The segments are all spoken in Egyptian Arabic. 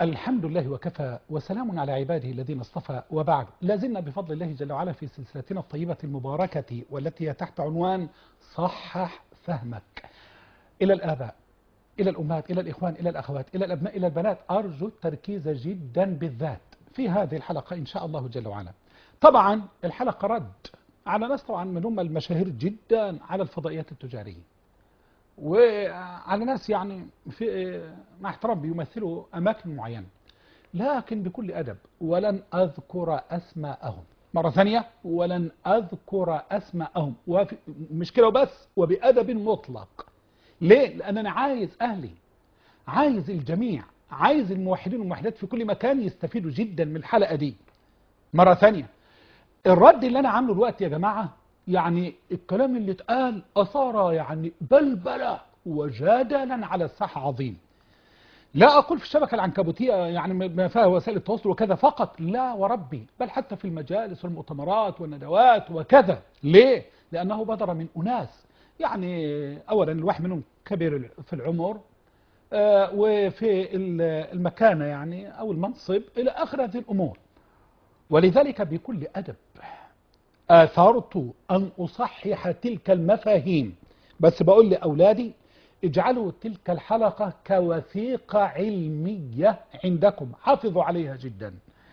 الحمد لله وكفى وسلام على عباده الذين اصطفى وبعد لازلنا بفضل الله جل وعلا في سلسلتنا الطيبة المباركة والتي هي تحت عنوان صحح فهمك إلى الآباء إلى الأمهات إلى الإخوان إلى الأخوات إلى الأبناء إلى البنات أرجو التركيز جدا بالذات في هذه الحلقة إن شاء الله جل وعلا طبعا الحلقة رد على ناس طبعا من هم المشاهير جدا على الفضائيات التجارية وعلى ناس يعني في مع احترام بيمثلوا أماكن معينة لكن بكل أدب ولن أذكر أسماءهم مرة ثانية ولن أذكر أسماءهم وفي مش كده وبس وبأدب مطلق ليه؟ لأن أنا عايز أهلي عايز الجميع عايز الموحدين والموحدات في كل مكان يستفيدوا جدا من الحلقة دي مرة ثانية الرد اللي أنا عامله الوقت يا جماعة يعني الكلام اللي اتقال أثار يعني بلبلة وجدلا على الساحة عظيم لا أقول في الشبكة العنكبوتية يعني ما فيها وسائل التواصل وكذا فقط لا وربي بل حتى في المجالس والمؤتمرات والندوات وكذا ليه؟ لأنه بدر من أناس يعني أولا الواحد منهم كبير في العمر آه وفي المكانة يعني أو المنصب إلى آخر هذه الأمور ولذلك بكل أدب آثرت أن أصحح تلك المفاهيم بس بقول لأولادي اجعلوا تلك الحلقة كوثيقة علمية عندكم حافظوا عليها جدا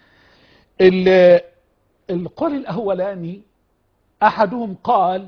القول الأولاني أحدهم قال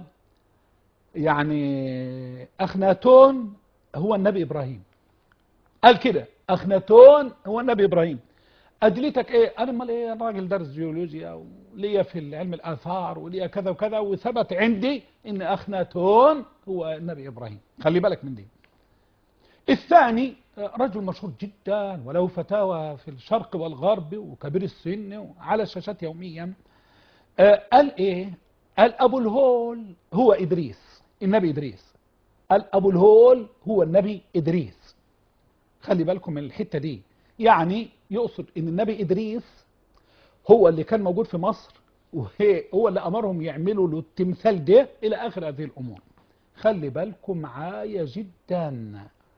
يعني أخناتون هو النبي إبراهيم قال كده أخناتون هو النبي إبراهيم أدلتك إيه أنا امال إيه راجل درس جيولوجيا وليا في علم الآثار وليا كذا وكذا وثبت عندي إن أخناتون هو النبي إبراهيم خلي بالك من دي الثاني رجل مشهور جدا وله فتاوى في الشرق والغرب وكبير السن وعلى الشاشات يوميا قال إيه قال أبو الهول هو إدريس النبي إدريس قال أبو الهول هو النبي إدريس خلي بالكم من الحتة دي يعني يقصد ان النبي ادريس هو اللي كان موجود في مصر وهو اللي امرهم يعملوا له التمثال ده الى اخر هذه الامور خلي بالكم معايا جدا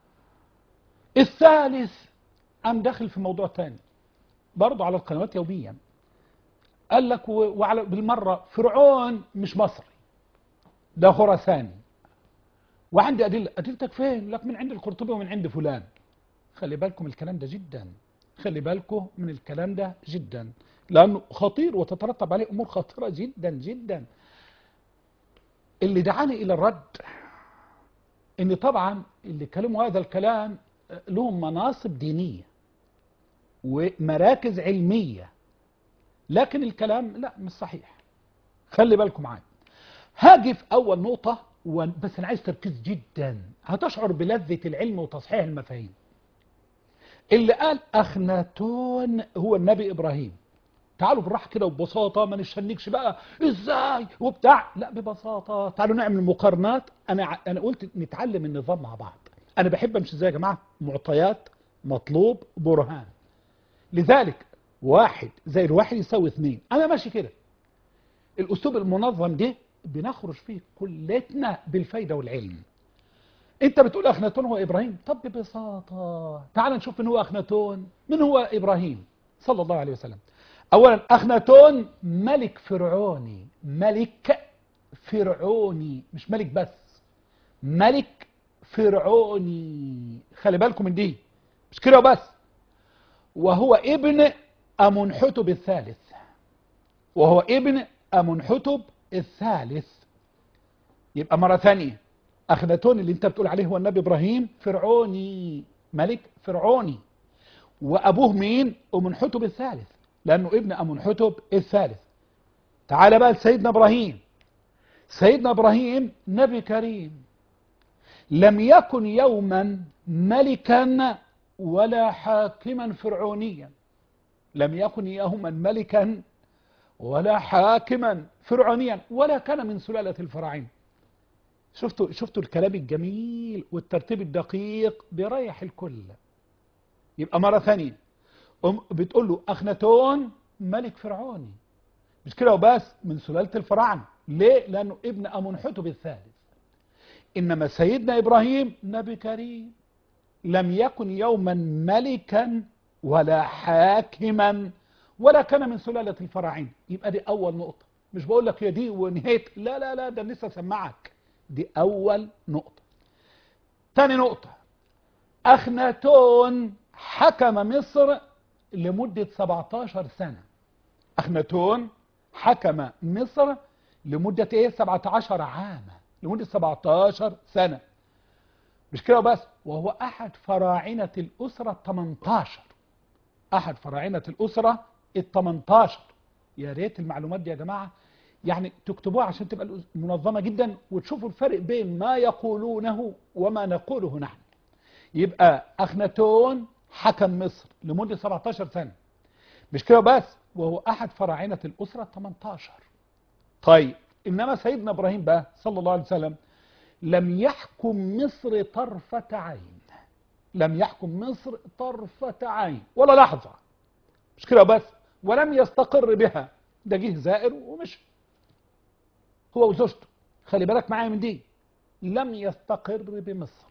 الثالث قام داخل في موضوع تاني برضه على القنوات يوميا قال لك وعلى بالمره فرعون مش مصري ده خراساني وعندي ادله ادلتك فين لك من عند القرطبي ومن عند فلان خلي بالكم الكلام ده جدا خلي بالكم من الكلام ده جدا لأنه خطير وتترتب عليه أمور خطيرة جدا جدا اللي دعاني إلى الرد إن طبعا اللي كلموا هذا الكلام لهم مناصب دينية ومراكز علمية لكن الكلام لا مش صحيح خلي بالكم معايا هاجي في أول نقطة بس أنا عايز تركيز جدا هتشعر بلذة العلم وتصحيح المفاهيم اللي قال أخناتون هو النبي إبراهيم تعالوا بالراحة كده وببساطة ما نشنكش بقى إزاي وبتاع لا ببساطة تعالوا نعمل مقارنات أنا أنا قلت نتعلم النظام مع بعض أنا بحب أمشي إزاي يا جماعة معطيات مطلوب برهان لذلك واحد زي الواحد يساوي اثنين أنا ماشي كده الأسلوب المنظم ده بنخرج فيه كلتنا بالفايدة والعلم انت بتقول اخناتون هو ابراهيم طب ببساطة تعال نشوف من هو اخناتون من هو ابراهيم صلى الله عليه وسلم اولا اخناتون ملك فرعوني ملك فرعوني مش ملك بس ملك فرعوني خلي بالكم من دي مش كده وبس وهو ابن امنحتب الثالث وهو ابن امنحتب الثالث يبقى مرة ثانية أخناتون اللي انت بتقول عليه هو النبي إبراهيم فرعوني ملك فرعوني وأبوه مين أمنحتب الثالث لأنه ابن أمنحتب الثالث تعال بقى لسيدنا إبراهيم سيدنا إبراهيم نبي كريم لم يكن يوما ملكا ولا حاكما فرعونيا لم يكن يوما ملكا ولا حاكما فرعونيا ولا كان من سلالة الفراعنه شفتوا شفتوا الكلام الجميل والترتيب الدقيق بيريح الكل يبقى مرة ثانية بتقول له أخناتون ملك فرعوني مش كده وبس من سلالة الفراعنة ليه؟ لأنه ابن أمنحتب الثالث إنما سيدنا إبراهيم نبي كريم لم يكن يوما ملكا ولا حاكما ولا كان من سلالة الفراعين يبقى دي أول نقطة مش بقول لك يا دي ونهيت لا لا لا ده لسه سمعك دي أول نقطة تاني نقطة أخناتون حكم مصر لمدة 17 سنة أخناتون حكم مصر لمدة ايه 17 عاما لمدة 17 سنة مش كده بس وهو أحد فراعنة الأسرة 18 أحد فراعنة الأسرة ال 18 يا ريت المعلومات دي يا جماعة يعني تكتبوها عشان تبقى منظمة جدا وتشوفوا الفرق بين ما يقولونه وما نقوله نحن يبقى أخناتون حكم مصر لمدة 17 سنة مش كده بس وهو أحد فراعنة الأسرة 18 طيب إنما سيدنا إبراهيم بقى صلى الله عليه وسلم لم يحكم مصر طرفة عين لم يحكم مصر طرفة عين ولا لحظة مش كده بس ولم يستقر بها ده جه زائر ومشي هو وزوجته خلي بالك معايا من دي لم يستقر بمصر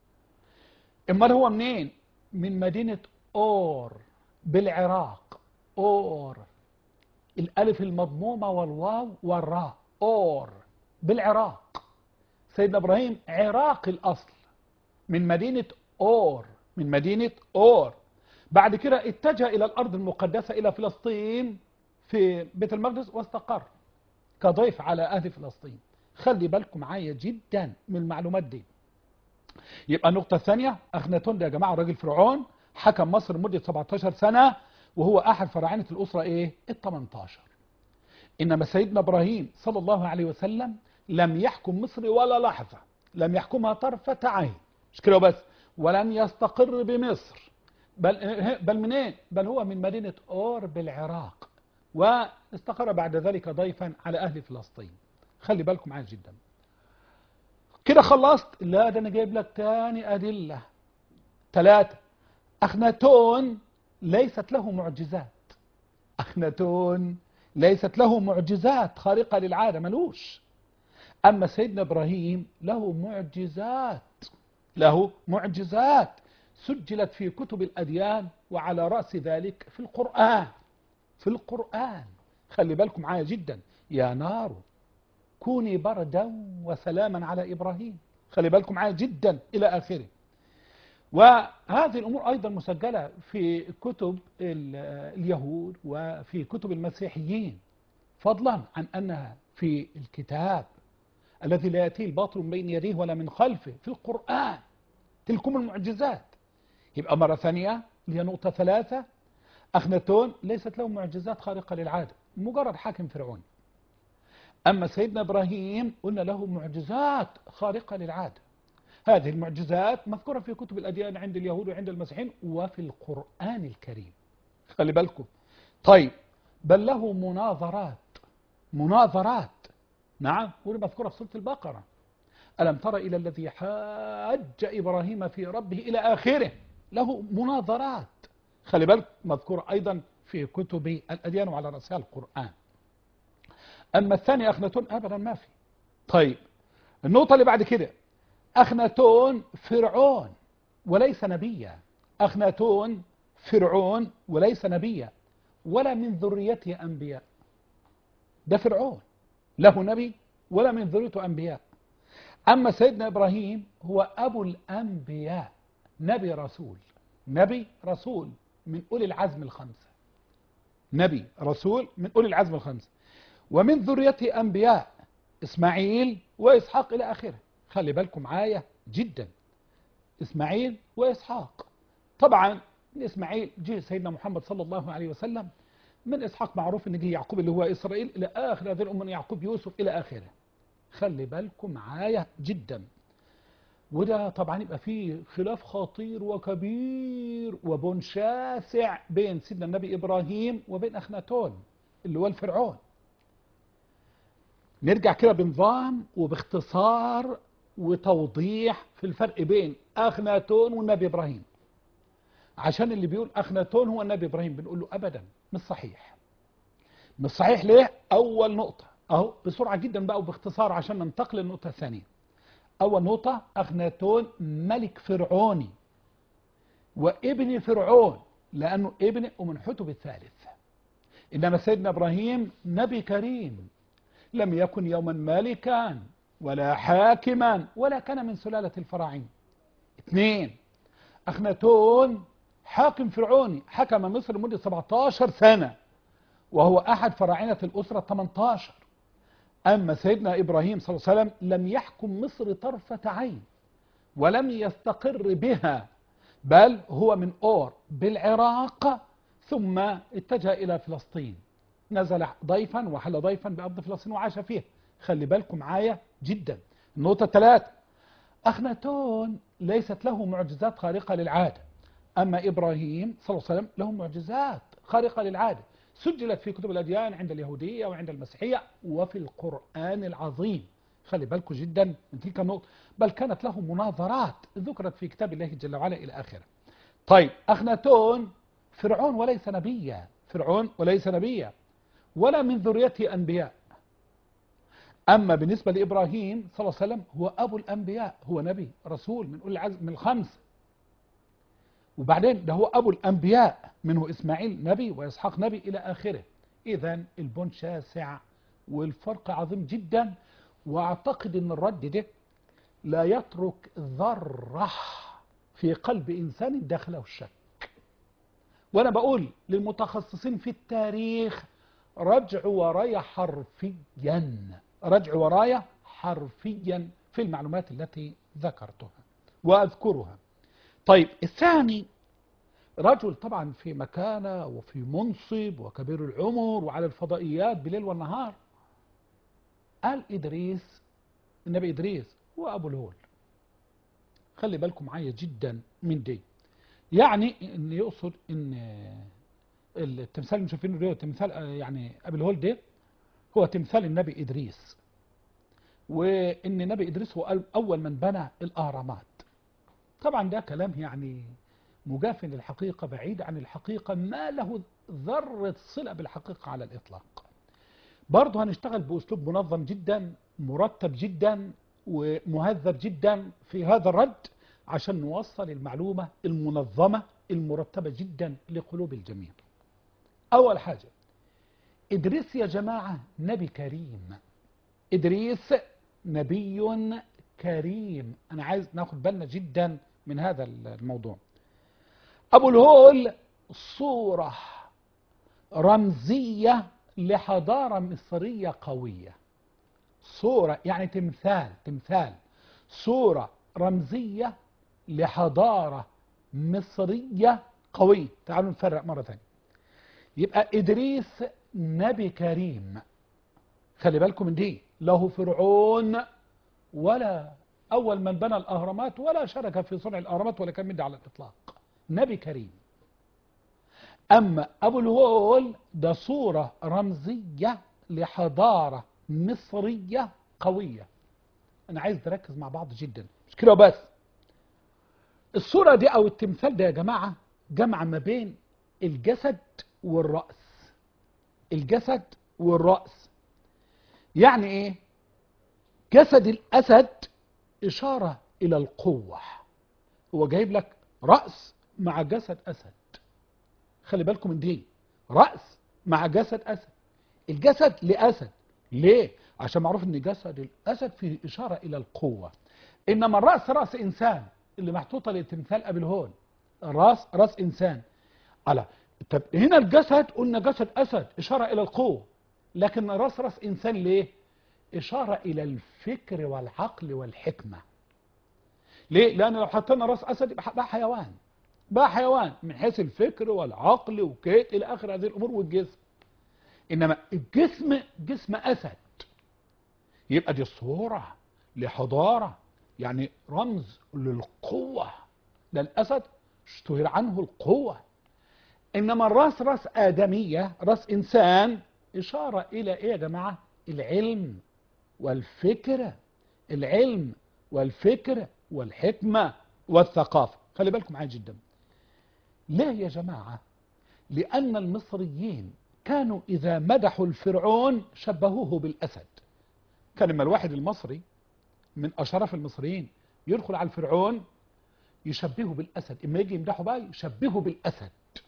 امال هو منين من مدينة اور بالعراق اور الالف المضمومة والواو والراء اور بالعراق سيدنا ابراهيم عراقي الاصل من مدينة اور من مدينة اور بعد كده اتجه الى الارض المقدسة الى فلسطين في بيت المقدس واستقر كضيف على اهل فلسطين خلي بالكم معايا جدا من المعلومات دي يبقى النقطة الثانية أخناتون ده يا جماعة راجل فرعون حكم مصر لمدة 17 سنة وهو أحد فراعنة الأسرة إيه؟ ال 18 إنما سيدنا إبراهيم صلى الله عليه وسلم لم يحكم مصر ولا لحظة لم يحكمها طرفة عين مش كده بس ولم يستقر بمصر بل بل منين؟ بل هو من مدينة أور بالعراق واستقر بعد ذلك ضيفا على أهل فلسطين خلي بالكم معايا جدا كده خلصت لا ده انا جايب لك تاني ادله ثلاثه اخناتون ليست له معجزات اخناتون ليست له معجزات خارقه للعاده ملوش اما سيدنا ابراهيم له معجزات له معجزات سجلت في كتب الاديان وعلى راس ذلك في القران في القران خلي بالكم معايا جدا يا نار كوني بردا وسلاما على إبراهيم خلي بالكم معايا جدا إلى آخره وهذه الأمور أيضا مسجلة في كتب اليهود وفي كتب المسيحيين فضلا عن أنها في الكتاب الذي لا يأتيه الباطل من بين يديه ولا من خلفه في القرآن تلكم المعجزات يبقى مرة ثانية اللي هي نقطة ثلاثة أخناتون ليست له معجزات خارقة للعادة مجرد حاكم فرعوني أما سيدنا إبراهيم قلنا له معجزات خارقة للعادة هذه المعجزات مذكورة في كتب الأديان عند اليهود وعند المسيحيين وفي القرآن الكريم خلي بالكم طيب بل له مناظرات مناظرات نعم ودي مذكورة في سورة البقرة ألم تر إلى الذي حاج إبراهيم في ربه إلى آخره له مناظرات خلي بالك مذكورة أيضا في كتب الأديان وعلى رأسها القرآن أما الثاني أخناتون أبدا ما في طيب النقطة اللي بعد كده أخناتون فرعون وليس نبيا أخناتون فرعون وليس نبيا ولا من ذريته أنبياء ده فرعون له نبي ولا من ذريته أنبياء أما سيدنا إبراهيم هو أبو الأنبياء نبي رسول نبي رسول من أولي العزم الخمسة نبي رسول من أولي العزم الخمسة ومن ذريته أنبياء إسماعيل وإسحاق إلى آخره خلي بالكم معايا جدا إسماعيل وإسحاق طبعا من إسماعيل جه سيدنا محمد صلى الله عليه وسلم من إسحاق معروف أن جه يعقوب اللي هو إسرائيل إلى آخر هذه الأمة يعقوب يوسف إلى آخره خلي بالكم معايا جدا وده طبعا يبقى فيه خلاف خطير وكبير وبن شاسع بين سيدنا النبي إبراهيم وبين أخناتون اللي هو الفرعون نرجع كده بنظام وباختصار وتوضيح في الفرق بين أخناتون والنبي إبراهيم عشان اللي بيقول أخناتون هو النبي إبراهيم بنقول له أبدا مش صحيح مش صحيح ليه أول نقطة أهو بسرعة جدا بقى وباختصار عشان ننتقل للنقطة الثانية أول نقطة أخناتون ملك فرعوني وابن فرعون لأنه ابن ومنحته بالثالث إنما سيدنا إبراهيم نبي كريم لم يكن يوما مالكا ولا حاكما ولا كان من سلالة الفراعين اثنين أخناتون حاكم فرعوني حكم مصر لمدة 17 سنة وهو أحد فراعنة الأسرة 18 أما سيدنا إبراهيم صلى الله عليه وسلم لم يحكم مصر طرفة عين ولم يستقر بها بل هو من أور بالعراق ثم اتجه إلى فلسطين نزل ضيفا وحل ضيفا بأرض فلسطين وعاش فيها خلي بالكم معايا جدا النقطة ثلاثة أخناتون ليست له معجزات خارقة للعادة أما إبراهيم صلى الله عليه وسلم له معجزات خارقة للعادة سجلت في كتب الأديان عند اليهودية وعند المسيحية وفي القرآن العظيم خلي بالكم جدا من تلك النقطة بل كانت له مناظرات ذكرت في كتاب الله جل وعلا إلى آخره طيب أخناتون فرعون وليس نبيا فرعون وليس نبيا ولا من ذريته أنبياء أما بالنسبة لإبراهيم صلى الله عليه وسلم هو أبو الأنبياء هو نبي رسول من أولي العزم من الخمس وبعدين ده هو أبو الأنبياء منه إسماعيل نبي وإسحاق نبي إلى آخره إذا البن شاسع والفرق عظيم جدا وأعتقد أن الرد ده لا يترك ذرة في قلب إنسان داخله الشك وأنا بقول للمتخصصين في التاريخ رجعوا ورايا حرفيا رجعوا ورايا حرفيا في المعلومات التي ذكرتها وأذكرها طيب الثاني رجل طبعا في مكانة وفي منصب وكبير العمر وعلى الفضائيات بليل والنهار قال إدريس النبي إدريس هو أبو الهول خلي بالكم معايا جدا من دي يعني ان يقصد ان التمثال اللي شايفينه ده تمثال يعني ابو الهول ده هو تمثال النبي ادريس وان النبي ادريس هو اول من بنى الاهرامات طبعا ده كلام يعني مجاف للحقيقه بعيد عن الحقيقه ما له ذره صله بالحقيقه على الاطلاق برضه هنشتغل باسلوب منظم جدا مرتب جدا ومهذب جدا في هذا الرد عشان نوصل المعلومة المنظمة المرتبة جدا لقلوب الجميع أول حاجة إدريس يا جماعة نبي كريم إدريس نبي كريم أنا عايز ناخد بالنا جدا من هذا الموضوع أبو الهول صورة رمزية لحضارة مصرية قوية صورة يعني تمثال تمثال صورة رمزية لحضارة مصرية قوية تعالوا نفرق مرة ثانية يبقى إدريس نبي كريم خلي بالكم من دي له فرعون ولا أول من بنى الأهرامات ولا شارك في صنع الأهرامات ولا كان من على الإطلاق نبي كريم أما أبو الهول ده صورة رمزية لحضارة مصرية قوية أنا عايز نركز مع بعض جدا مش كده بس الصورة دي أو التمثال ده يا جماعة جمع ما بين الجسد والرأس الجسد والرأس يعني إيه جسد الأسد إشارة إلى القوة هو جايب لك رأس مع جسد أسد خلي بالكم من دي رأس مع جسد أسد الجسد لأسد ليه؟ عشان معروف ان جسد الأسد فيه إشارة إلى القوة إنما الرأس رأس إنسان اللي محطوطة لتمثال أبي الهول راس راس إنسان على طب هنا الجسد قلنا جسد أسد إشارة إلى القوة لكن راس راس إنسان ليه؟ إشارة إلى الفكر والعقل والحكمة ليه؟ لأن لو حطينا راس أسد يبقى بقى حيوان بقى حيوان من حيث الفكر والعقل وكيت إلى آخر هذه الأمور والجسم إنما الجسم جسم أسد يبقى دي صورة لحضارة يعني رمز للقوة ده الأسد اشتهر عنه القوة إنما الراس راس آدمية راس إنسان إشارة إلى إيه يا جماعة العلم والفكر العلم والفكر والحكمة والثقافة خلي بالكم معايا جدا ليه يا جماعة لأن المصريين كانوا إذا مدحوا الفرعون شبهوه بالأسد كان لما الواحد المصري من أشراف المصريين يدخل على الفرعون يشبهه بالأسد إما يجي يمدحه بقى يشبهه بالأسد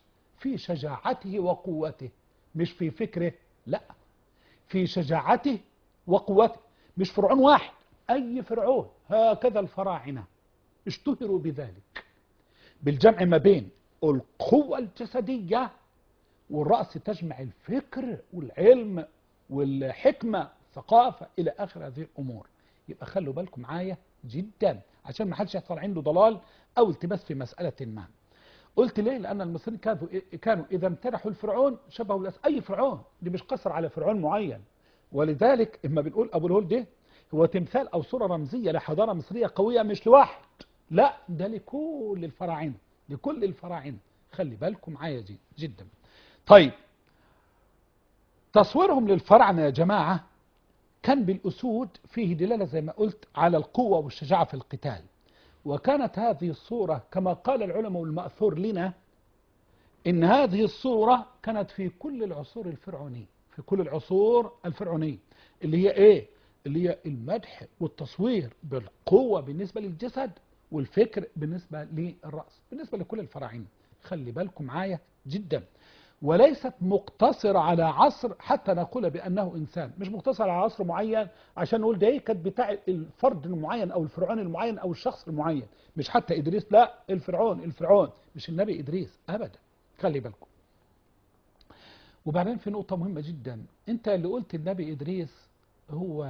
في شجاعته وقوته مش في فكره لا في شجاعته وقوته مش فرعون واحد أي فرعون هكذا الفراعنة اشتهروا بذلك بالجمع ما بين القوة الجسدية والرأس تجمع الفكر والعلم والحكمة الثقافة إلى آخر هذه الأمور يبقى خلوا بالكم معايا جدا عشان ما حدش يحصل عنده ضلال أو التباس في مسألة ما قلت ليه لأن المصريين كانوا كانوا إذا امتدحوا الفرعون شبهوا الأس أي فرعون دي مش قصر على فرعون معين ولذلك اما بنقول أبو الهول ده هو تمثال أو صورة رمزية لحضارة مصرية قوية مش لواحد لا ده لكل الفراعنة لكل الفراعنة خلي بالكم معايا جدا طيب تصويرهم للفراعنة يا جماعة كان بالأسود فيه دلالة زي ما قلت على القوة والشجاعة في القتال وكانت هذه الصورة كما قال العلماء المأثور لنا إن هذه الصورة كانت في كل العصور الفرعونية في كل العصور الفرعونية اللي هي إيه؟ اللي هي المدح والتصوير بالقوة بالنسبة للجسد والفكر بالنسبة للرأس بالنسبة لكل الفراعنة خلي بالكم معايا جدا وليست مقتصرة على عصر حتى نقول بأنه إنسان مش مقتصرة على عصر معين عشان نقول ده كانت بتاع الفرد المعين أو الفرعون المعين أو الشخص المعين مش حتى إدريس لا الفرعون الفرعون مش النبي إدريس أبدا خلي بالكم وبعدين في نقطة مهمة جدا أنت اللي قلت النبي إدريس هو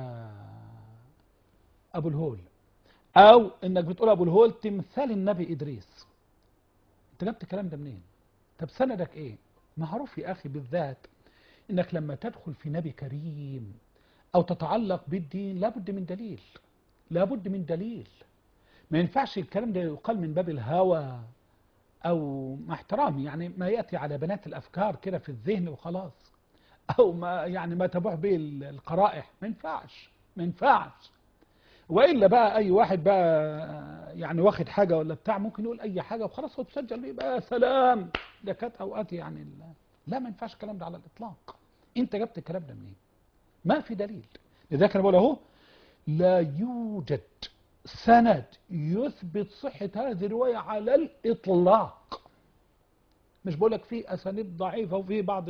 أبو الهول أو إنك بتقول أبو الهول تمثال النبي إدريس أنت جبت الكلام ده منين؟ طب سندك إيه؟ معروف يا أخي بالذات إنك لما تدخل في نبي كريم أو تتعلق بالدين لابد من دليل لابد من دليل ما ينفعش الكلام ده يقال من باب الهوى أو مع احترامي يعني ما يأتي على بنات الأفكار كده في الذهن وخلاص أو ما يعني ما تبوح به القرائح ما ينفعش ما ينفعش وإلا بقى أي واحد بقى يعني واخد حاجة ولا بتاع ممكن يقول أي حاجة وخلاص هو تسجل يبقى سلام ده كانت أوقات يعني لا ما ينفعش الكلام ده على الإطلاق أنت جبت الكلام ده منين؟ ما في دليل لذلك أنا بقول أهو لا يوجد سند يثبت صحة هذه الرواية على الإطلاق مش بقول لك في أسانيد ضعيفة وفي بعض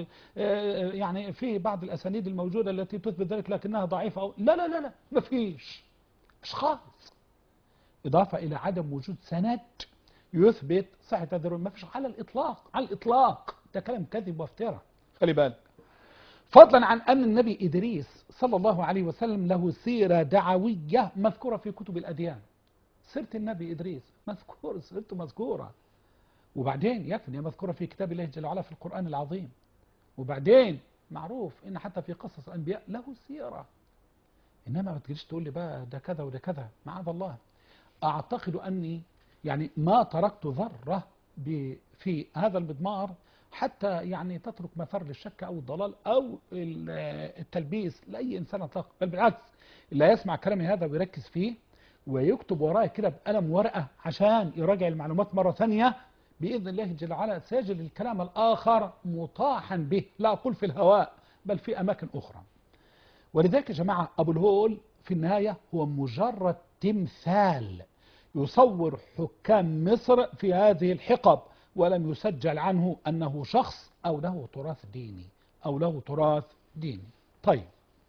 يعني في بعض الأسانيد الموجودة التي تثبت ذلك لكنها ضعيفة أو لا لا لا لا ما فيش مش خالص إضافة إلى عدم وجود سند يثبت صحة هذه الرواية ما فيش على الإطلاق على الإطلاق ده كلام كذب وافتراء خلي بالك فضلا عن أن النبي إدريس صلى الله عليه وسلم له سيرة دعوية مذكورة في كتب الأديان سيرة النبي إدريس مذكورة سيرته مذكورة وبعدين يكفي مذكورة في كتاب الله جل وعلا في القرآن العظيم وبعدين معروف إن حتى في قصص الأنبياء له سيرة إنما ما تجيش تقول لي بقى ده كذا وده كذا معاذ الله أعتقد أني يعني ما تركت ذرة في هذا المضمار حتى يعني تترك مثار للشك أو الضلال أو التلبيس لأي إنسان أطلق بل بالعكس اللي يسمع كلامي هذا ويركز فيه ويكتب ورايا كده بقلم ورقة عشان يراجع المعلومات مرة ثانية بإذن الله جل وعلا سيجد الكلام الآخر مطاحا به لا أقول في الهواء بل في أماكن أخرى ولذلك يا جماعة أبو الهول في النهاية هو مجرد تمثال يصور حكام مصر في هذه الحقب ولم يسجل عنه أنه شخص أو له تراث ديني أو له تراث ديني طيب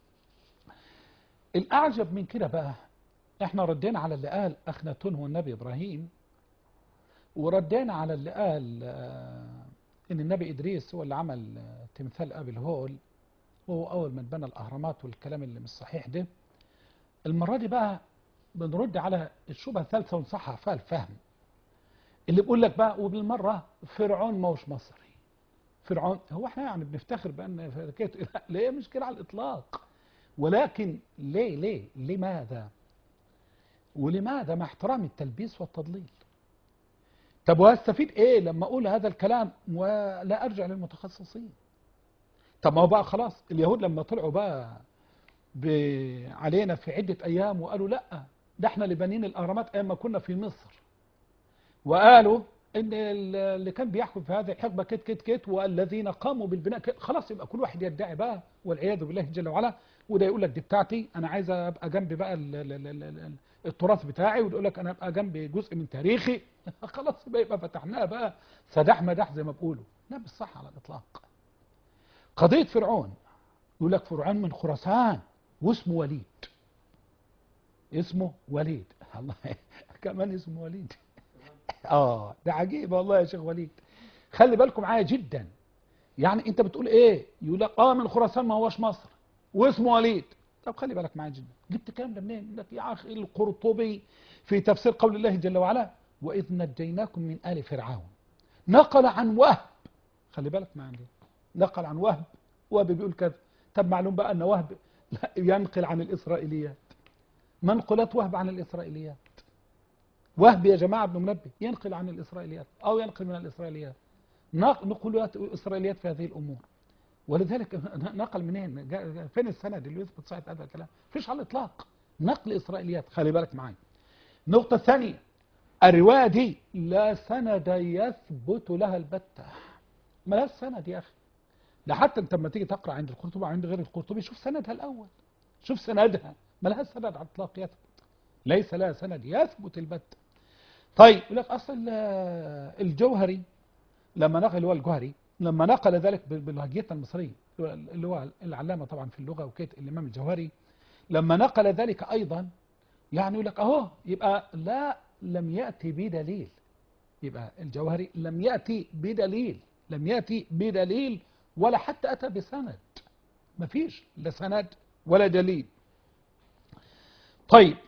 الأعجب من كده بقى احنا ردينا على اللي قال أخناتون هو النبي إبراهيم وردينا على اللي قال إن النبي إدريس هو اللي عمل تمثال أبي الهول وهو أول من بنى الأهرامات والكلام اللي مش صحيح ده المرة دي بقى بنرد على الشبهة الثالثة ونصحح فيها الفهم اللي بيقول لك بقى وبالمرة فرعون ما هوش مصري فرعون هو احنا يعني بنفتخر بأن لا ليه مش كده على الإطلاق ولكن ليه ليه لماذا ولماذا مع احترام التلبيس والتضليل طب وهستفيد ايه لما اقول هذا الكلام ولا ارجع للمتخصصين طب ما هو بقى خلاص اليهود لما طلعوا بقى علينا في عدة ايام وقالوا لا ده احنا اللي بانيين الاهرامات ايام ما كنا في مصر وقالوا ان اللي كان بيحكم في هذه الحقبه كت كت كت والذين قاموا بالبناء كت خلاص يبقى كل واحد يدعي بقى والعياذ بالله جل وعلا وده يقول لك دي بتاعتي انا عايز ابقى جنبي بقى ال ال ال ال التراث بتاعي وده يقول لك انا ابقى جنبي جزء من تاريخي خلاص يبقى, يبقى فتحناها بقى سداح مداح زي ما بيقولوا لا بالصح على الإطلاق قضية فرعون يقول لك فرعون من خراسان واسمه وليد اسمه وليد الله كمان اسمه وليد اه ده عجيب والله يا شيخ وليد خلي بالكم معايا جدا يعني انت بتقول ايه يقول لك اه من خراسان ما هوش مصر واسمه وليد طب خلي بالك معايا جدا جبت الكلام ده منين يقول لك يا اخي القرطبي في تفسير قول الله جل وعلا واذ نجيناكم من ال فرعون نقل عن وهب خلي بالك معايا نقل عن وهب وهب بيقول كذا طب معلوم بقى ان وهب لا ينقل عن الاسرائيليات منقولات وهب عن الاسرائيليات وهب يا جماعه ابن منبه ينقل عن الاسرائيليات او ينقل من الاسرائيليات نقولات اسرائيليات في هذه الامور ولذلك نقل منين فين السند اللي يثبت صحه هذا الكلام فيش على الاطلاق نقل اسرائيليات خلي بالك معايا النقطه الثانيه الروايه دي لا سند يثبت لها البته ما لها سند يا اخي ده حتى انت لما تيجي تقرا عند القرطبي وعند غير القرطبي شوف سندها الاول شوف سندها ما لها سند على الاطلاق يثبت ليس لها سند يثبت البته طيب يقول لك اصل الجوهري لما نقل اللي هو الجوهري لما نقل ذلك بلهجتنا المصريه اللي هو العلامه طبعا في اللغه وكيت الامام الجوهري لما نقل ذلك ايضا يعني يقول لك اهو يبقى لا لم ياتي بدليل يبقى الجوهري لم ياتي بدليل لم ياتي بدليل ولا حتى اتى بسند مفيش لا سند ولا دليل طيب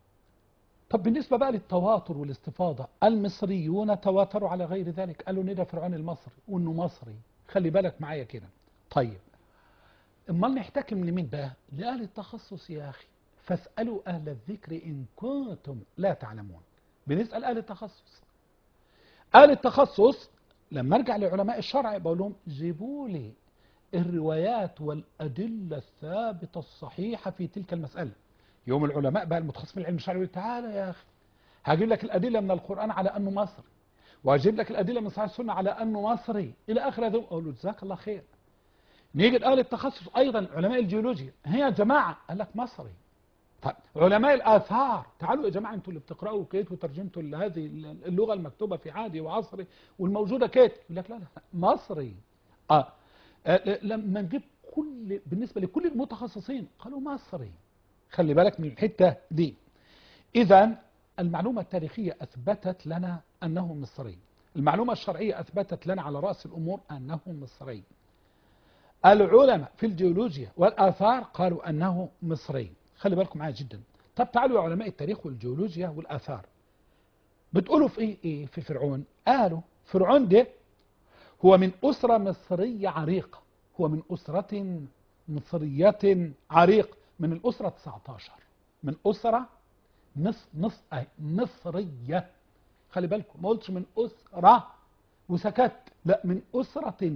طب بالنسبة بقى للتواتر والاستفاضة المصريون تواتروا على غير ذلك قالوا ندى فرعون المصري وانه مصري خلي بالك معايا كده طيب امال نحتكم لمين بقى لأهل التخصص يا أخي فاسألوا أهل الذكر إن كنتم لا تعلمون بنسأل أهل التخصص أهل التخصص لما ارجع لعلماء الشرع بقول لهم جيبوا لي الروايات والأدلة الثابتة الصحيحة في تلك المسألة يوم العلماء بقى المتخصص في العلم الشرعي يقول تعالى يا اخي هجيب لك الادله من القران على انه مصري وهجيب لك الادله من صحيح السنه على انه مصري الى اخر هذا اقول له جزاك الله خير نيجي لاهل التخصص ايضا علماء الجيولوجيا هي يا جماعه قال لك مصري طيب علماء الاثار تعالوا يا جماعه انتوا اللي بتقراوا كيت وترجمتوا هذه اللغه المكتوبه في عادي وعصري والموجوده كيت يقول لك لا لا مصري اه لما نجيب كل بالنسبه لكل المتخصصين قالوا مصري خلي بالك من الحتة دي إذا المعلومة التاريخية أثبتت لنا أنه مصري المعلومة الشرعية أثبتت لنا على رأس الأمور أنه مصري العلماء في الجيولوجيا والآثار قالوا أنه مصري خلي بالكم معايا جدا طب تعالوا يا علماء التاريخ والجيولوجيا والآثار بتقولوا في إيه, إيه في فرعون قالوا فرعون ده هو من أسرة مصرية عريقة هو من أسرة مصرية عريقة من الأسرة 19 من أسرة مص مص مصرية خلي بالكم ما قلتش من أسرة وسكت لا من أسرة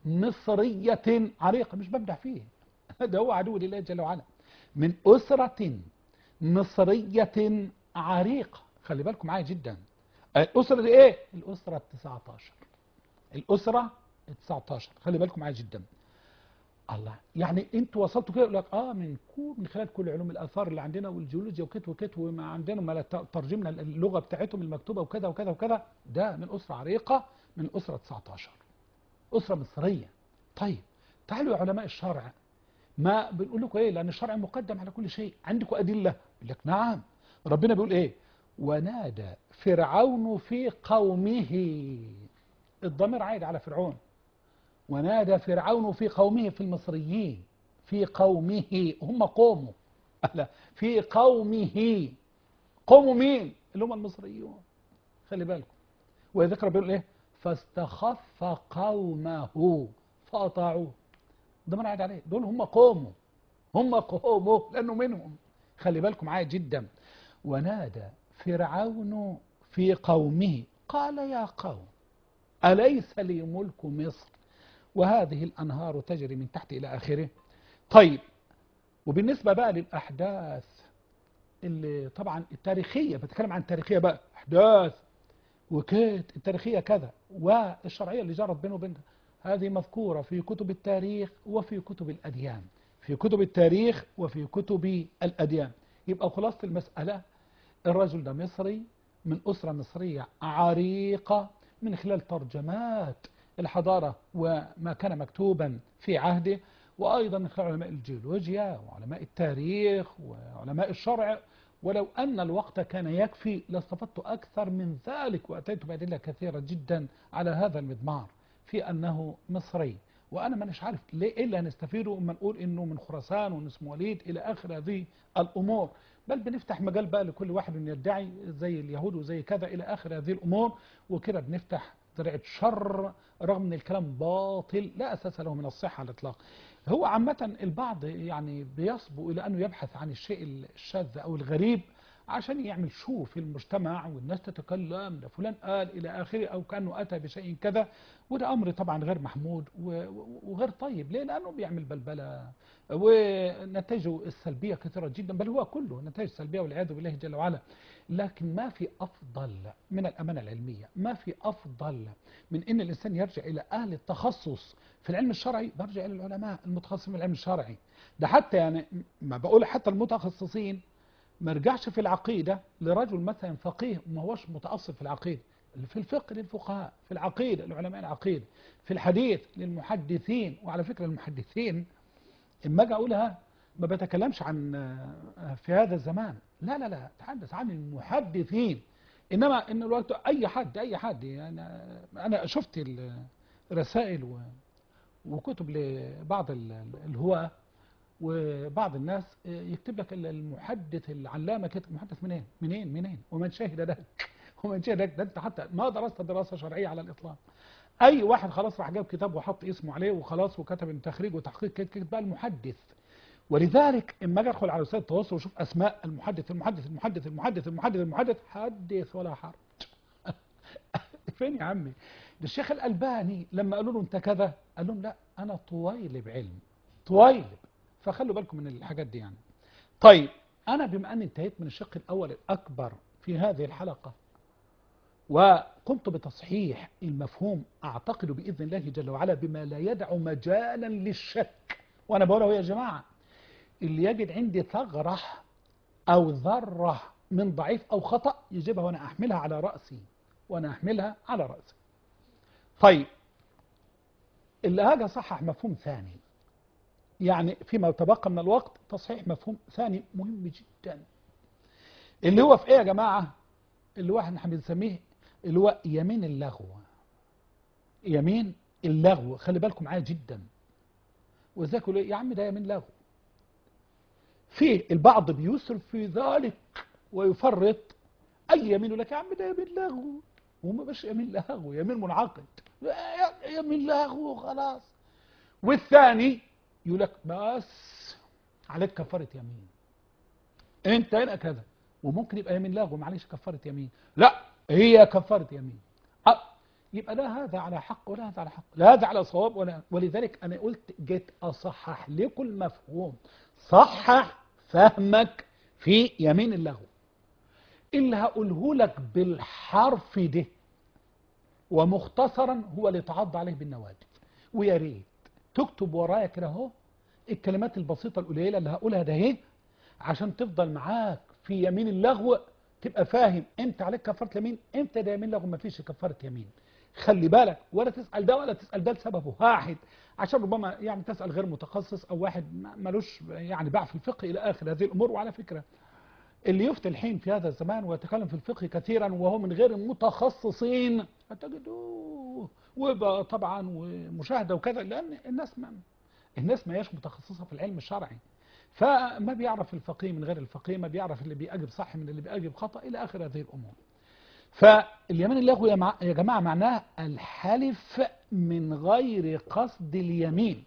مصرية عريقة مش بمدح فيه ده هو عدو لله جل وعلا من أسرة مصرية عريقة خلي بالكم معايا جدا الأسرة دي إيه؟ الأسرة 19 الأسرة 19 خلي بالكم معايا جدا الله يعني انتوا وصلتوا كده يقول لك اه من كل من خلال كل علوم الاثار اللي عندنا والجيولوجيا وكت وكت وما عندنا ما ترجمنا اللغه بتاعتهم المكتوبه وكذا وكذا وكذا ده من اسره عريقه من الاسره 19 اسره مصريه طيب تعالوا يا علماء الشرع ما بنقول لكم ايه لان الشرع مقدم على كل شيء عندكم ادله يقول لك نعم ربنا بيقول ايه ونادى فرعون في قومه الضمير عايد على فرعون ونادى فرعون في قومه في المصريين في قومه هم قومه لا في قومه قوم مين اللي هم المصريون خلي بالكم وذكر بيقول ايه فاستخف قومه فاطاعوه ده ما قاعد عليه دول هم قومه هم قومه لانه منهم خلي بالكم معايا جدا ونادى فرعون في قومه قال يا قوم أليس لي ملك مصر وهذه الأنهار تجري من تحت إلى آخره طيب وبالنسبة بقى للأحداث اللي طبعا التاريخية بتكلم عن التاريخية بقى أحداث وكيت التاريخية كذا والشرعية اللي جرت بينه وبينها هذه مذكورة في كتب التاريخ وفي كتب الأديان في كتب التاريخ وفي كتب الأديان يبقى خلاصة المسألة الرجل ده مصري من أسرة مصرية عريقة من خلال ترجمات الحضارة وما كان مكتوبا في عهده وأيضا من خلال علماء الجيولوجيا وعلماء التاريخ وعلماء الشرع ولو أن الوقت كان يكفي لاستفدت أكثر من ذلك وأتيت بأدلة كثيرة جدا على هذا المضمار في أنه مصري وأنا مانيش عارف ليه إيه اللي هنستفيده اما نقول إنه من خراسان وإنه اسمه وليد إلى آخر هذه الأمور بل بنفتح مجال بقى لكل واحد أن يدعي زي اليهود وزي كذا إلى آخر هذه الأمور وكده بنفتح ذريعة شر رغم ان الكلام باطل لا اساس له من الصحة على الاطلاق هو عامة البعض يعني بيصبو الى انه يبحث عن الشيء الشاذ او الغريب عشان يعمل شو في المجتمع والناس تتكلم ده فلان قال الى اخره او كانه اتى بشيء كذا وده امر طبعا غير محمود وغير طيب ليه لانه بيعمل بلبله ونتائجه السلبيه كثيره جدا بل هو كله نتائج سلبيه والعياذ بالله جل وعلا لكن ما في افضل من الامانه العلميه ما في افضل من ان الانسان يرجع الى اهل التخصص في العلم الشرعي برجع الى العلماء المتخصصين في العلم الشرعي ده حتى يعني ما بقول حتى المتخصصين ما رجعش في العقيدة لرجل مثلا فقيه وما هوش متأصل في العقيدة في الفقه للفقهاء في العقيدة لعلماء العقيدة في الحديث للمحدثين وعلى فكرة المحدثين اما اجي اقولها ما بتكلمش عن في هذا الزمان لا لا لا اتحدث عن المحدثين انما ان الوقت اي حد اي حد يعني انا شفت الرسائل وكتب لبعض الهواة وبعض الناس يكتب لك المحدث العلامة كتب محدث منين منين منين ومن شهد لك ومن شهد لك ده انت حتى ما درست دراسة شرعية على الإطلاق أي واحد خلاص راح جاب كتاب وحط اسمه عليه وخلاص وكتب التخريج وتحقيق كتب بقى المحدث ولذلك اما اجي ادخل على وسائل التواصل واشوف اسماء المحدث المحدث المحدث المحدث المحدث المحدث حدث ولا حرج فين يا عمي ده الشيخ الألباني لما قالوا له انت كذا قال لهم لا انا طويلب علم طويلب فخلوا بالكم من الحاجات دي يعني طيب أنا بما أني انتهيت من الشق الأول الأكبر في هذه الحلقة وقمت بتصحيح المفهوم أعتقد بإذن الله جل وعلا بما لا يدع مجالا للشك وأنا بقوله يا جماعة اللي يجد عندي ثغرة أو ذرة من ضعيف أو خطأ يجيبها وأنا أحملها على رأسي وأنا أحملها على رأسي طيب اللي هاجي صحح مفهوم ثاني يعني فيما تبقى من الوقت تصحيح مفهوم ثاني مهم جدا اللي هو في ايه يا جماعة اللي هو احنا بنسميه اللي هو يمين اللغو يمين اللغو خلي بالكم معايا جدا وذاك يقول يا عم ده يمين لغو في البعض بيسرف في ذلك ويفرط اي يمين يقول لك يا عم ده يمين لغو وما بش يمين لغو يمين منعقد يمين لغو خلاص والثاني يقول لك بس عليك كفارة يمين انت هنا كذا وممكن يبقى يمين لاغو معلش كفارة يمين لا هي كفارة يمين أه يبقى لا هذا على حق ولا هذا على حق لا هذا على صواب ولا ولذلك انا قلت جيت اصحح لكم المفهوم صحح فهمك في يمين اللغو اللي هقوله لك بالحرف ده ومختصرا هو اللي تعض عليه بالنواجذ ويا ريت تكتب ورايا كده اهو الكلمات البسيطة القليلة اللي هقولها ده اهي عشان تفضل معاك في يمين اللغو تبقى فاهم امتى عليك كفارة يمين امتى ده يمين لغو ما فيش كفارة يمين خلي بالك ولا تسأل ده ولا تسأل ده لسبب واحد عشان ربما يعني تسأل غير متخصص او واحد ملوش يعني باع في الفقه الى اخر هذه الامور وعلى فكرة اللي يفتي الحين في هذا الزمان ويتكلم في الفقه كثيرا وهو من غير المتخصصين هتجدوه ويبقى طبعا ومشاهده وكذا لان الناس ما الناس ما هياش متخصصه في العلم الشرعي فما بيعرف الفقيه من غير الفقيه ما بيعرف اللي بيأجب صح من اللي بيأجب خطأ إلى آخر هذه الأمور فاليمين اللغو يا, مع... يا جماعة معناه الحلف من غير قصد اليمين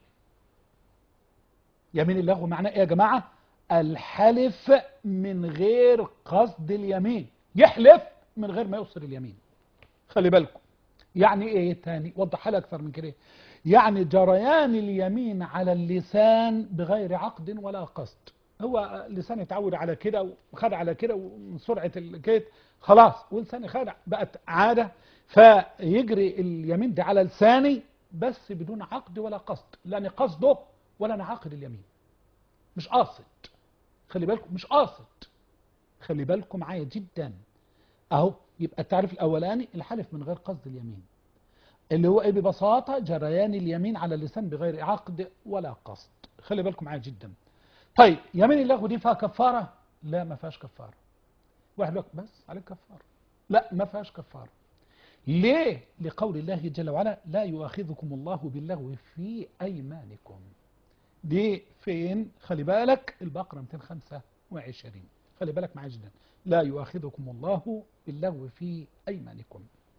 يمين اللغو معناه ايه يا جماعة الحلف من غير قصد اليمين يحلف من غير ما يقصد اليمين خلي بالكم يعني ايه تاني وضح لي اكثر من كده يعني جريان اليمين على اللسان بغير عقد ولا قصد هو اللسان يتعود على كده وخد على كده ومن سرعة الكيت خلاص ولساني خدع بقت عادة فيجري اليمين ده على لساني بس بدون عقد ولا قصد لأن قصده ولا أنا عاقد اليمين مش قاصد خلي بالكم مش قاصد خلي بالكم معايا جدا اهو يبقى التعريف الاولاني الحلف من غير قصد اليمين اللي هو ايه ببساطة جريان اليمين على اللسان بغير عقد ولا قصد خلي بالكم معايا جدا طيب يمين اللغو دي فيها كفارة لا ما فيهاش كفارة واحد يقول لك بس عليك كفارة لا ما فيهاش كفارة ليه لقول الله جل وعلا لا يؤاخذكم الله باللغو في أيمانكم دي فين خلي بالك البقرة 225 خلي بالك معايا جدا لا يؤاخذكم الله باللغو في أيمانكم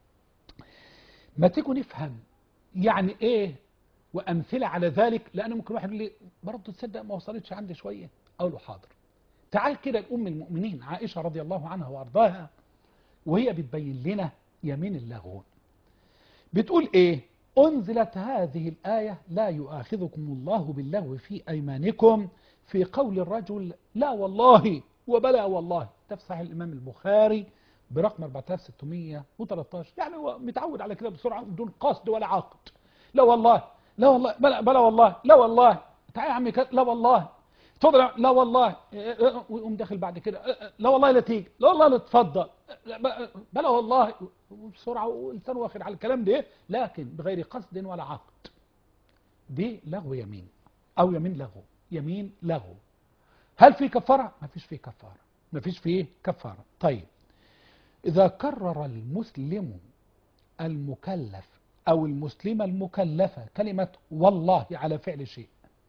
ما تيجوا نفهم يعني ايه وامثله على ذلك لان ممكن واحد يقول لي برضه تصدق ما وصلتش عندي شويه اقول له حاضر تعال كده لام المؤمنين عائشه رضي الله عنها وارضاها وهي بتبين لنا يمين اللغو بتقول ايه انزلت هذه الايه لا يؤاخذكم الله باللغو في ايمانكم في قول الرجل لا والله وبلا والله ده في صحيح الامام البخاري برقم 4613 يعني هو متعود على كده بسرعه بدون قصد ولا عقد لا والله لا والله بلا, بلا والله لا والله تعالى يا عمي كده لا والله اتفضل لا والله ويقوم داخل بعد كده لا والله لا تيجي لا والله لا تفضل بلا والله بسرعه والانسان واخد على الكلام ده لكن بغير قصد ولا عقد دي لغو يمين او يمين لغو يمين لغو هل في كفاره ما فيش فيه كفاره ما فيش فيه كفاره طيب إذا كرر المسلم المكلف أو المسلمة المكلفة كلمة والله على فعل شيء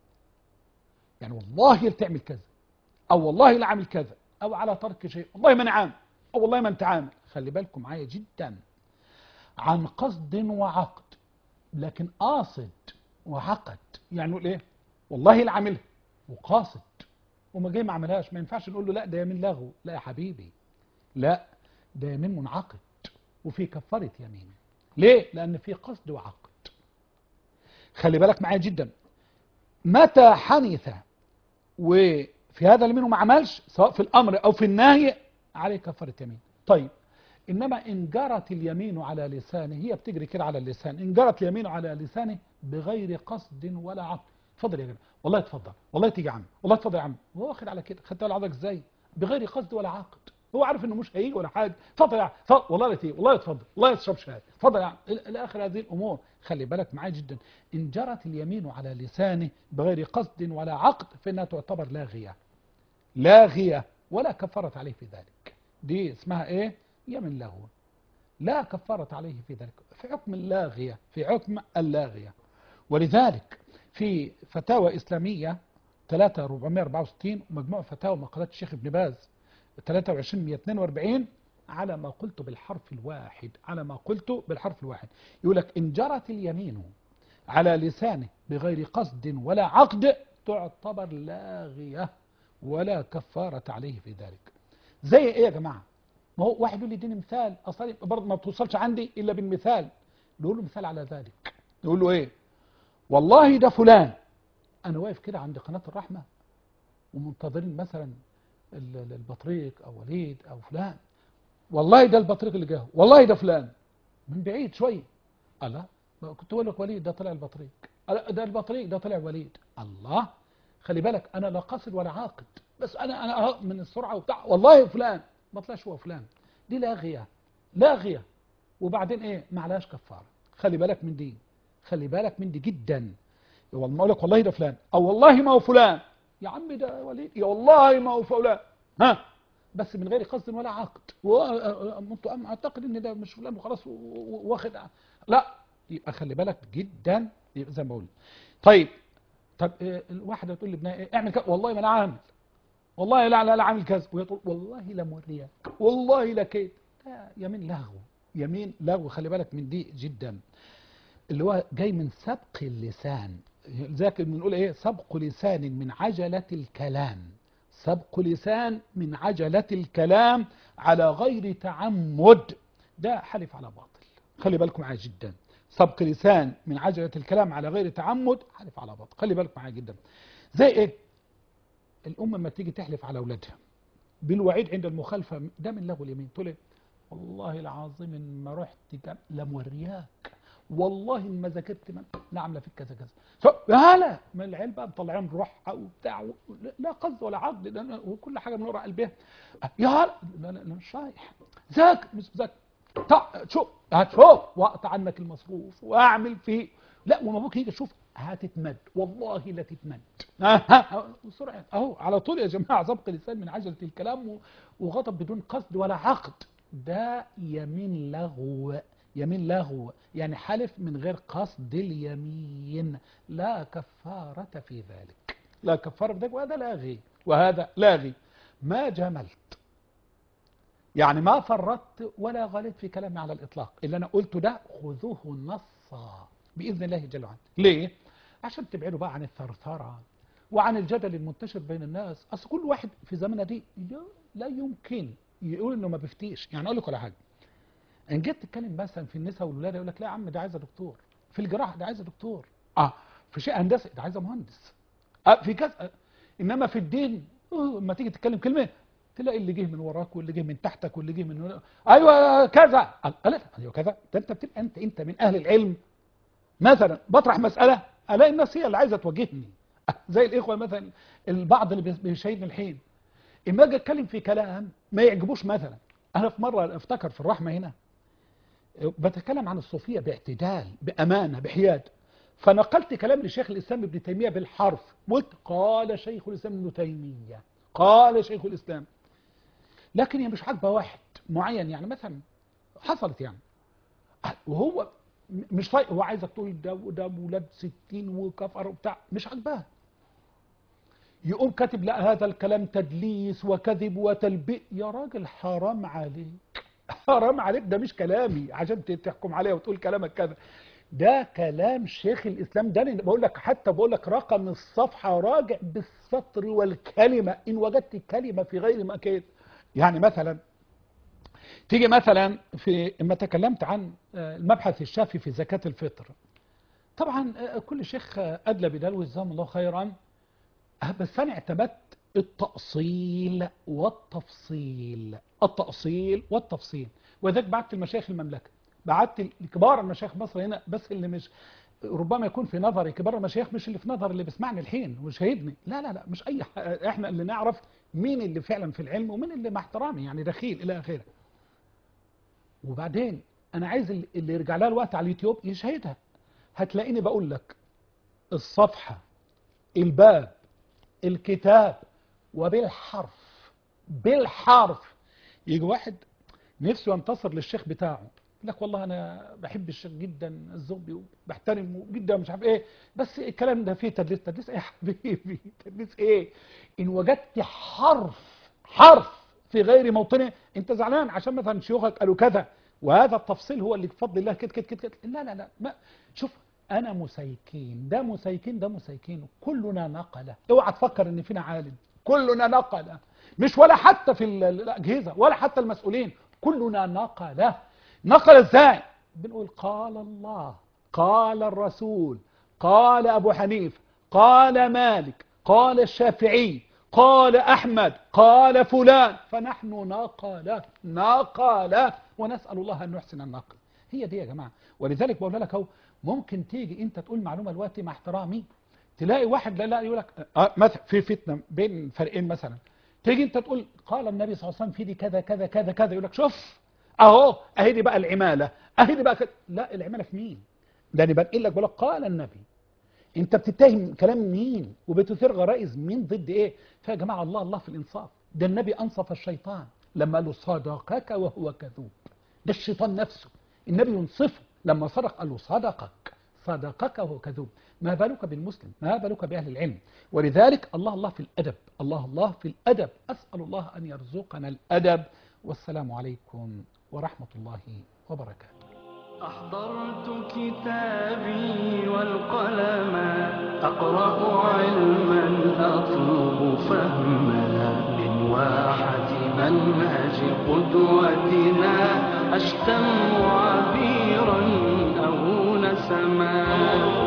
يعني والله تعمل كذا أو والله لا عامل كذا أو على ترك شيء والله ما أنا عامل أو والله ما أنت عامل خلي بالكم معايا جدا عن قصد وعقد لكن قاصد وعقد يعني نقول إيه والله لا عاملها وقاصد وما جاي ما عملهاش ما ينفعش نقول له لا ده يمين لغو لا يا حبيبي لا ده يمين منعقد وفي كفارة يمين ليه؟ لأن في قصد وعقد خلي بالك معايا جدا متى حنث وفي هذا اليمين وما عملش سواء في الأمر أو في النهي عليه كفارة يمين طيب إنما إن جرت اليمين على لسانه هي بتجري كده على اللسان إن جرت اليمين على لسانه بغير قصد ولا عقد اتفضل يا جدع والله اتفضل والله تيجي يا عم والله اتفضل يا عم هو واخد على كده خدت بالك ازاي بغير قصد ولا عقد هو عارف انه مش هيجي ولا حاجه اتفضل يا عم اتفضل والله لا تيجي والله اتفضل والله لا تشرب شاي اتفضل يا عم الى اخر هذه الامور خلي بالك معايا جدا ان جرت اليمين على لسانه بغير قصد ولا عقد فانها تعتبر لاغيه لاغيه ولا كفاره عليه في ذلك دي اسمها ايه يمين لغو لا كفاره عليه في ذلك في حكم اللاغيه في حكم اللاغيه ولذلك في فتاوى اسلاميه 3464 ومجموع فتاوى مقالات الشيخ ابن باز 23142 على ما قلت بالحرف الواحد على ما قلت بالحرف الواحد يقول لك إن جرت اليمين على لسانه بغير قصد ولا عقد تعتبر لاغية ولا كفارة عليه في ذلك زي ايه يا جماعة ما هو واحد يقول لي اديني مثال اصلا برضه ما بتوصلش عندي الا بالمثال نقول له مثال على ذلك نقول له ايه والله ده فلان انا واقف كده عند قناة الرحمة ومنتظرين مثلا البطريق او وليد او فلان والله ده البطريق اللي جاه والله ده فلان من بعيد شويه الله كنت اقول لك وليد ده طلع البطريق ده البطريق ده طلع وليد الله خلي بالك انا لا قاصد ولا عاقد بس انا انا من السرعه وبتاع والله فلان ما طلعش هو فلان دي لاغيه لاغيه وبعدين ايه ما عليهاش كفاره خلي بالك من دي خلي بالك من دي جدا والله اقول لك والله ده فلان او والله ما هو فلان يا عم ده وليد يا والله ما هو فلان ها بس من غير قصد ولا عقد وانتوا اعتقد ان ده مش فلان وخلاص واخد لا يبقى خلي بالك جدا يبقى زي ما بقول طيب طب الواحده تقول لابنها ايه اعمل كذا والله ما انا عامل والله لا لا لا عامل كذا وهي تقول والله لا موريك والله لا كده يمين لغو يمين لغو خلي بالك من دي جدا اللي هو جاي من سبق اللسان ذاك بنقول ايه سبق لسان من عجلة الكلام سبق لسان من عجلة الكلام على غير تعمد ده حلف على باطل خلي بالكم معايا جدا سبق لسان من عجلة الكلام على غير تعمد حلف على باطل خلي بالكم معايا جدا زي ايه الام لما تيجي تحلف على اولادها بالوعيد عند المخالفة ده من لغو اليمين تقول ايه والله العظيم ان ما رحت لمورياك والله ما ذاكرت من لا عامله فيك كذا كذا هلا ما العيال بقى مطلعين روحها وبتاع لا قصد ولا عقد وكل حاجه من وراء قلبها يا هلا لا لا مش رايح ذاكر مش ذاكر طق شوف هتشوف واقطع عنك المصروف واعمل فيه لا وما ابوك يجي شوف هتتمد والله لا تتمد بسرعه اهو على طول يا جماعه سبق لسان من عجله الكلام و- وغضب بدون قصد ولا عقد ده يمين لغو يمين لغو يعني حلف من غير قصد اليمين لا كفارة في ذلك لا كفارة في ذلك وهذا لاغي وهذا لاغي ما جملت يعني ما فرطت ولا غلطت في كلامي على الإطلاق اللي أنا قلته ده خذوه نصا بإذن الله جل وعلا ليه؟ عشان تبعدوا بقى عن الثرثرة وعن الجدل المنتشر بين الناس أصل كل واحد في زماننا دي لا- لا يمكن يقول إنه ما بيفتيش يعني أقول لك على حاجة إن جيت تتكلم مثلا في النساء والولادة يقول لك لا يا عم ده عايزة دكتور في الجراحة ده عايزة دكتور اه في شيء هندسي ده عايزة مهندس آه في كذا آه. إنما في الدين آه، لما تيجي تتكلم كلمة تلاقي اللي جه من وراك واللي جه من تحتك واللي جه من هنا. ايوه كذا قال لا ايوه كذا ده انت بتبقى انت انت من اهل العلم مثلا بطرح مساله الاقي الناس هي اللي عايزه تواجهني زي الاخوه مثلا البعض اللي بيس- بيشاهدني الحين اما اجي اتكلم في كلام ما يعجبوش مثلا انا في مره افتكر في الرحمه هنا بتكلم عن الصوفيه باعتدال بامانه بحياد فنقلت كلام لشيخ الاسلام ابن تيميه بالحرف قلت قال شيخ الاسلام ابن تيميه قال شيخ الاسلام لكن هي مش عاجبه واحد معين يعني مثلا حصلت يعني وهو م- مش طايق هو عايزك تقول ده وده ولاد ستين وكفر وبتاع مش عاجباه يقوم كاتب لا هذا الكلام تدليس وكذب وتلبيء يا راجل حرام عليك حرام عليك ده مش كلامي عشان ت- تحكم عليا وتقول كلامك كذا ده كلام شيخ الاسلام ده أنا بقول لك حتى بقول لك رقم الصفحه راجع بالسطر والكلمه ان وجدت كلمه في غير مكان يعني مثلا تيجي مثلا في لما تكلمت عن آه، المبحث الشافي في زكاه الفطر طبعا آه، كل شيخ آه، ادلى بدلو جزاهم الله خيرا آه، بس انا اعتمدت التأصيل والتفصيل التأصيل والتفصيل وذلك بعت المشايخ المملكة بعت لكبار المشايخ مصر هنا بس اللي مش ربما يكون في نظري كبار المشايخ مش اللي في نظر اللي بيسمعني الحين وشاهدني لا لا لا مش اي ح- احنا اللي نعرف مين اللي فعلا في العلم ومين اللي مع احترامي يعني دخيل الى اخره وبعدين انا عايز اللي اللي يرجع لها الوقت على اليوتيوب يشاهدها هتلاقيني بقول لك الصفحة الباب الكتاب وبالحرف بالحرف يجي واحد نفسه ينتصر للشيخ بتاعه يقول لك والله انا بحب الشيخ جدا الزغبي وبحترمه جدا مش عارف ايه بس الكلام ده فيه تدليس تدليس ايه يا حبيبي تدليس ايه ان وجدت حرف حرف في غير موطنه انت زعلان عشان مثلا شيوخك قالوا كذا وهذا التفصيل هو اللي بفضل الله كده كده كده كده لا لا لا ما شوف انا مسيكين ده مسيكين ده مسيكين كلنا نقله اوعى تفكر ان فينا عالم كلنا نقله مش ولا حتى في ال- الاجهزه ولا حتى المسؤولين كلنا نقله نقل ازاي بنقول قال الله قال الرسول قال ابو حنيفه قال مالك قال الشافعي قال احمد قال فلان فنحن نقله نقله ونسال الله ان نحسن النقل هي دي يا جماعه ولذلك بقول لك اهو ممكن تيجي انت تقول معلومه دلوقتي مع احترامي تلاقي واحد لا لا يقول لك آه مثلا في فتنه بين فريقين مثلا تيجي انت تقول قال النبي صلى الله عليه وسلم في دي كذا كذا كذا كذا يقول لك شوف اهو اهي دي بقى العماله اهي دي بقى كذا. لا العماله في مين ده انا بنقل لك بقول لك قال النبي انت بتتهم كلام مين وبتثير غرائز مين ضد ايه فيا جماعه الله الله في الانصاف ده النبي انصف الشيطان لما قال له صدقك وهو كذوب ده الشيطان نفسه النبي ينصفه لما صدق قال له صدقك صدقك وهو كذوب ما بالك بالمسلم ما بالك بأهل العلم ولذلك الله الله في الأدب الله الله في الأدب أسأل الله أن يرزقنا الأدب والسلام عليكم ورحمة الله وبركاته أحضرت كتابي والقلم أقرأ علما أطلب فهما من واحة منهج قدوتنا أشتم عبيرا أو نسما